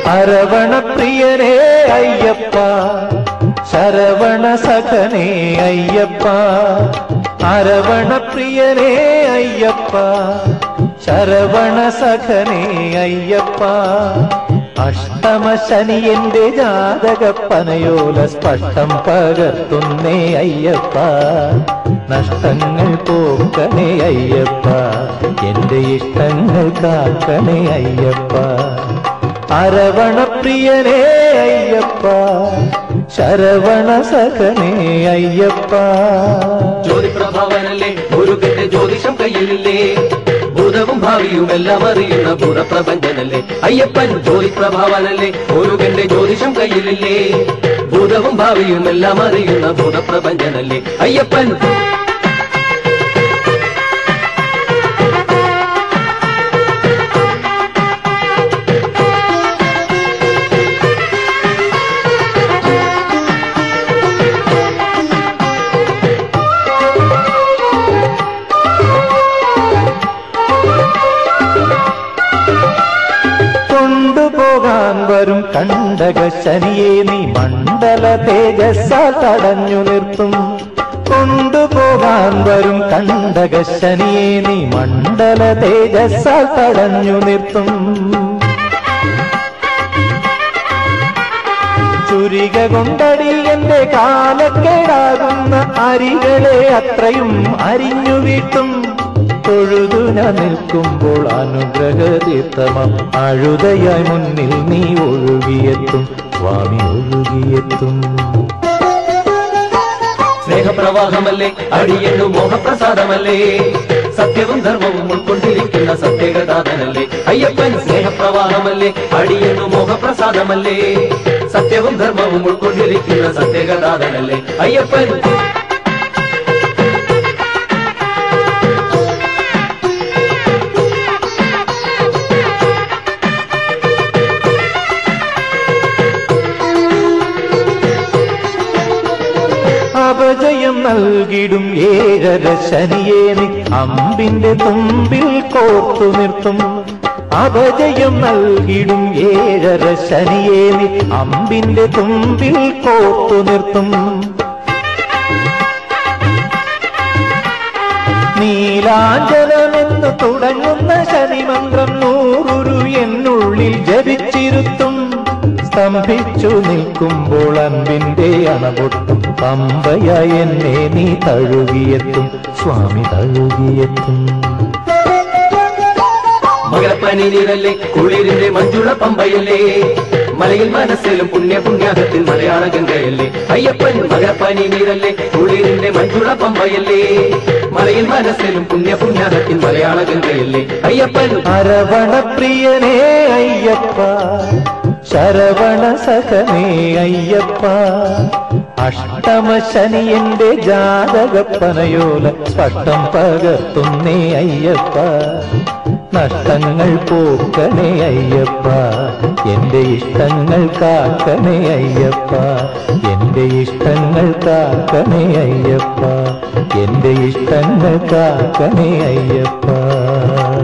അരവണ പ്രിയനേ അയ്യപ്പ ശരവണ സഖനേ അയ്യപ്പ അരവണ പ്രിയനേ അയ്യപ്പ ശരവണ സഖനേ അയ്യപ്പ അഷ്ടമ ശനി എന്റെ ജാതകപ്പനയോല സ്പഷ്ടം പകർത്തുന്നേ അയ്യപ്പ നഷ്ടങ്ങൾ പോക്കണേ അയ്യപ്പ എന്റെ ഇഷ്ടങ്ങൾ കാക്കണേ അയ്യപ്പ അരവണ പ്രിയനേ അയ്യപ്പ ശരവണ സഖനേ അയ്യപ്പ ജ്യോതിപ്രഭാവനല്ലേ മുരുകന്റെ ജ്യോതിഷം കയ്യിലില്ലേ ഭൂതവും ഭാവിയും എല്ലാം അറിയുന്ന ഭൂതപ്രപഞ്ചനല്ലേ അയ്യപ്പൻ ജ്യോതിപ്രഭാവനല്ലേ മുരുകന്റെ ജ്യോതിഷം കയ്യിലില്ലേ ഭൂതവും ഭാവിയും എല്ലാം അറിയുന്ന ഭൂതപ്രപഞ്ചനല്ലേ അയ്യപ്പൻ കൊണ്ടുപോകാൻ വരും കണ്ടക ശനിയെ നീ മണ്ഡല തേജസ്സാൽ തടഞ്ഞു നിർത്തും കൊണ്ടുപോകാൻ വരും കണ്ടക ശനിയെ നീ മണ്ഡല തേജസ്സാൽ തടഞ്ഞു നിർത്തും ചുരിക കൊണ്ടടി എന്റെ കാലക്കേടാകുന്ന അരികളെ അത്രയും അരിഞ്ഞു വീട്ടും തൊഴുതുന നിൽക്കുമ്പോൾ അനുഗ്രഹ തീർത്ഥമം അഴുതയായി മുന്നിൽ നീ ഒഴുകിയെത്തും സ്വാമി ഒഴുകിയെത്തും സ്നേഹപ്രവാഹമല്ലേ അടിയെണ്ണു മോഹപ്രസാദമല്ലേ സത്യവും ധർമ്മവും ഉൾക്കൊണ്ടിരിക്കുന്ന സത്യഗതാതനല്ലേ അയ്യപ്പൻ സ്നേഹപ്രവാഹമല്ലേ അടിയെണ്ണു മോഹപ്രസാദമല്ലേ സത്യവും ധർമ്മവും ഉൾക്കൊണ്ടിരിക്കുന്ന സത്യഗതാതനല്ലേ അയ്യപ്പൻ അപജയം നൽകിടും ഏഴര ശനിയെ നീ അമ്പിന്റെ തുമ്പിൽ കോർത്തു നിർത്തും അപജയം നൽകിടും ഏഴര ശനിയെ നീ അമ്പിന്റെ തുമ്പിൽ കോർത്തു നിർത്തും നീലാഞ്ജനമെന്ന് തുടങ്ങുന്ന ശനിമന്ത്രം നൂറുരു എന്നുള്ളിൽ ജപിച്ചിരുത്തും സ്തംഭിച്ചു നിൽക്കുമ്പോൾ അൻപിന്റെ അണപൊട്ടും പമ്പയായി എന്നെ നീ തഴുകിയെത്തും സ്വാമി തഴുകിയെത്തും മകരപ്പനി നീരല്ലേ കുളിരിന്റെ മഞ്ജുള പമ്പയല്ലേ മലയിൽ മനസ്സിലും പുണ്യ പുണ്യാഹത്തിൽ മലയാള ഗംഗയല്ലേ അയ്യപ്പൻ മകരപ്പനി നീരല്ലേ കുളിരിന്റെ മഞ്ജുള പമ്പയല്ലേ മലയിൽ മനസ്സിലും പുണ്യ പുണ്യാഹത്തിൽ മലയാള ഗംഗയല്ലേ അയ്യപ്പൻ അരവണ പ്രിയനേ അയ്യപ്പ ശരവണ സഖനേ അയ്യപ്പ അഷ്ടമ ശനി എന്റെ ജാതകപ്പനയോല സ്പഷ്ടം പകർത്തുന്നേ അയ്യപ്പ നഷ്ടങ്ങൾ പോക്കണേ അയ്യപ്പ എന്റെ ഇഷ്ടങ്ങൾ കാക്കണേ അയ്യപ്പ എന്റെ ഇഷ്ടങ്ങൾ കാക്കണേ അയ്യപ്പ എന്റെ ഇഷ്ടങ്ങൾ കാക്കണേ അയ്യപ്പ